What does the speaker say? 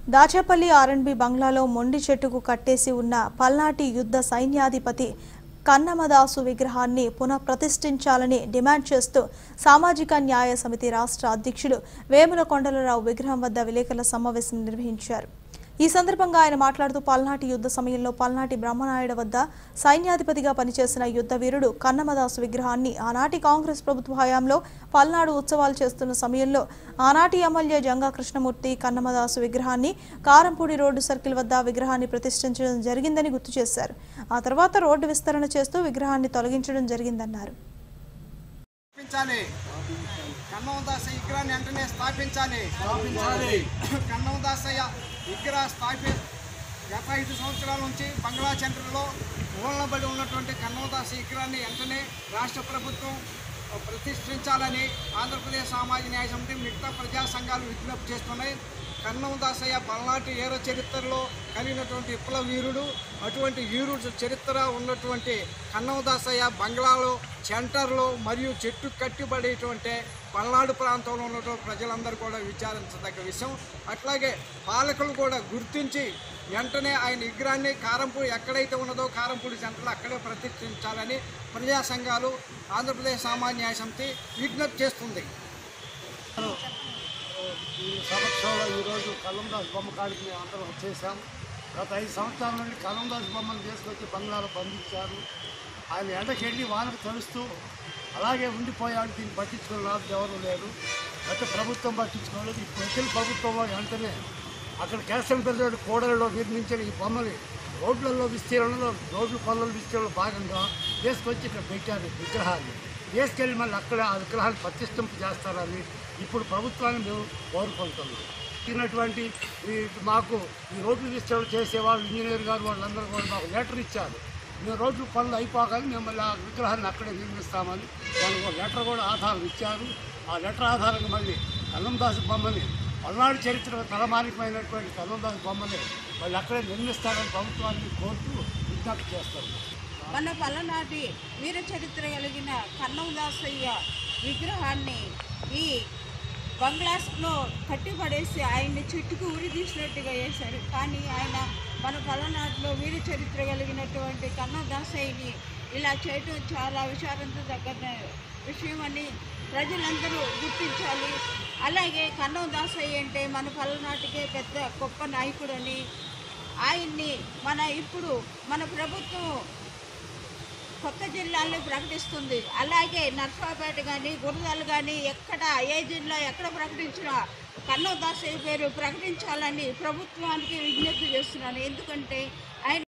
దాచేపల్లి ఆర్ఎండ్బి బంగ్లాలో మొండి చెట్టుకు కట్టేసి ఉన్న పల్నాటి యుద్ధ సైన్యాధిపతి కన్నమదాసు విగ్రహాన్ని పునఃప్రతిష్ఠించాలని డిమాండ్ చేస్తూ సామాజిక న్యాయ సమితి రాష్ట్ర అధ్యక్షుడు వేముల కొండలరావు విగ్రహం వద్ద విలేకరుల సమావేశం నిర్వహించారు ఈ సందర్భంగా ఆయన మాట్లాడుతూ పల్నాటి యుద్ధ సమయంలో పల్నాటి బ్రహ్మనాయుడు వద్ద సైన్యాధిపతిగా పనిచేసిన యుద్ధ వీరుడు కన్నమదాసు విగ్రహాన్ని ఆనాటి కాంగ్రెస్ ప్రభుత్వ హయాంలో పల్నాడు ఉత్సవాలు చేస్తున్న సమయంలో ఆనాటి ఎమ్మెల్యే జంగా కృష్ణమూర్తి కన్నమదాసు విగ్రహాన్ని కారంపూడి రోడ్డు సర్కిల్ వద్ద విగ్రహాన్ని ప్రతిష్ఠించడం జరిగిందని గుర్తు చేశారు ఆ తర్వాత రోడ్డు విస్తరణ చేస్తూ విగ్రహాన్ని తొలగించడం జరిగిందన్నారు స్థాపించాలి కన్నవదాసయ్య విగ్రహాన్ని వెంటనే స్థాపించాలి స్థాపించాలి. కన్నవదాసయ్య విగ్రహ స్థాపి గత ఐదు సంవత్సరాల నుంచి బంగ్లా సెంటర్లో మూలనబడి ఉన్నటువంటి కన్నవదాస విగ్రహాన్ని వెంటనే రాష్ట్ర ప్రభుత్వం ప్రతిష్ఠించాలని ఆంధ్రప్రదేశ్ సామాజిక న్యాయ సమితి మిగతా ప్రజా సంఘాలు విజ్ఞప్తి చేస్తున్నాయి కన్నవదాసయ్య పల్నాటి ఏర చరిత్రలో కలిగినటువంటి విప్లవ వీరుడు అటువంటి వీరుడు చరిత్ర ఉన్నటువంటి కన్నవదాసయ్య బంగ్లాలో సెంటర్లో మరియు చెట్టు కట్టిబడేటువంటి పల్నాడు ప్రాంతంలో ఉన్నటువంటి ప్రజలందరూ కూడా విచారించదగ్గ విషయం అట్లాగే పాలకులు కూడా గుర్తించి వెంటనే ఆయన విగ్రహాన్ని కారంపూడి ఎక్కడైతే ఉన్నదో కారంపూడి సెంటర్లో అక్కడే ప్రతిష్ఠించాలని ప్రజా సంఘాలు ఆంధ్రప్రదేశ్ సామాన్య న్యాయ సమితి విజ్ఞప్తి చేస్తుంది ఈ సమక్షంలో ఈరోజు కలందాస్ బొమ్మ కాడికి మేము అందరం వచ్చేసాం గత ఐదు సంవత్సరాల నుండి కలందాస్ బొమ్మను తీసుకొచ్చి బంగ్లాలో బంధించారు ఆయన ఎండకెళ్ళి వానకు తలుస్తూ అలాగే ఉండిపోయాడు దీన్ని పట్టించుకున్న నాకు ఎవరు లేరు గత ప్రభుత్వం పట్టించుకోలేదు ఇప్పుడు వచ్చిన ప్రభుత్వంలో వెంటనే అక్కడ కేశంపల్లి కోడలలో నిర్మించిన ఈ బొమ్మని రోడ్లలో విస్తీర్ణంలో రోడ్లు పనుల విస్తీర్ణంలో భాగంగా తీసుకొచ్చి ఇక్కడ పెట్టారు ఈ విగ్రహాన్ని తీసుకెళ్ళి మళ్ళీ అక్కడ ఆ విగ్రహాన్ని ప్రతిష్ఠింపు చేస్తారని ఇప్పుడు ప్రభుత్వాన్ని మేము కోరుకుంటున్నాం ఇచ్చినటువంటి ఈ మాకు ఈ రోడ్లు విస్తరణ చేసేవాళ్ళు ఇంజనీర్ గారు వాళ్ళందరూ కూడా మాకు లెటర్ ఇచ్చారు మేము రోడ్లు పనులు అయిపోగానే మేము మళ్ళీ ఆ విగ్రహాన్ని అక్కడే నిర్మిస్తామని దానికి ఒక లెటర్ కూడా ఆధారం ఇచ్చారు ఆ లెటర్ ఆధారంగా మళ్ళీ కల్లందాసు బొమ్మని పల్నాడు చరిత్ర తలమానికమైనటువంటి కల్లందాసు బొమ్మని వాళ్ళు అక్కడే నిర్మిస్తారని ప్రభుత్వాన్ని కోరుతూ విజ్ఞప్తి చేస్తారు మన పలనాటి వీర చరిత్ర కలిగిన కన్నమదాసయ్య విగ్రహాన్ని ఈ బంగ్లాస్లో కట్టిపడేసి ఆయన్ని చెట్టుకు ఉరి తీసినట్టుగా చేశారు కానీ ఆయన మన పలనాటిలో వీర చరిత్ర కలిగినటువంటి కన్నదాసయ్యని ఇలా చేయటం చాలా విచారంతో దగ్గర విషయం అని ప్రజలందరూ గుర్తించాలి అలాగే కన్నం దాసయ్య అంటే మన పలనాటికే పెద్ద గొప్ప నాయకుడని ఆయన్ని మన ఇప్పుడు మన ప్రభుత్వం కొత్త జిల్లాల్ని ప్రకటిస్తుంది అలాగే నర్సాపేట కానీ గురజాలు కానీ ఎక్కడ ఏ జిల్లా ఎక్కడ ప్రకటించినా కన్నో దాసయ్య పేరు ప్రకటించాలని ప్రభుత్వానికి విజ్ఞప్తి చేస్తున్నాను ఎందుకంటే ఆయన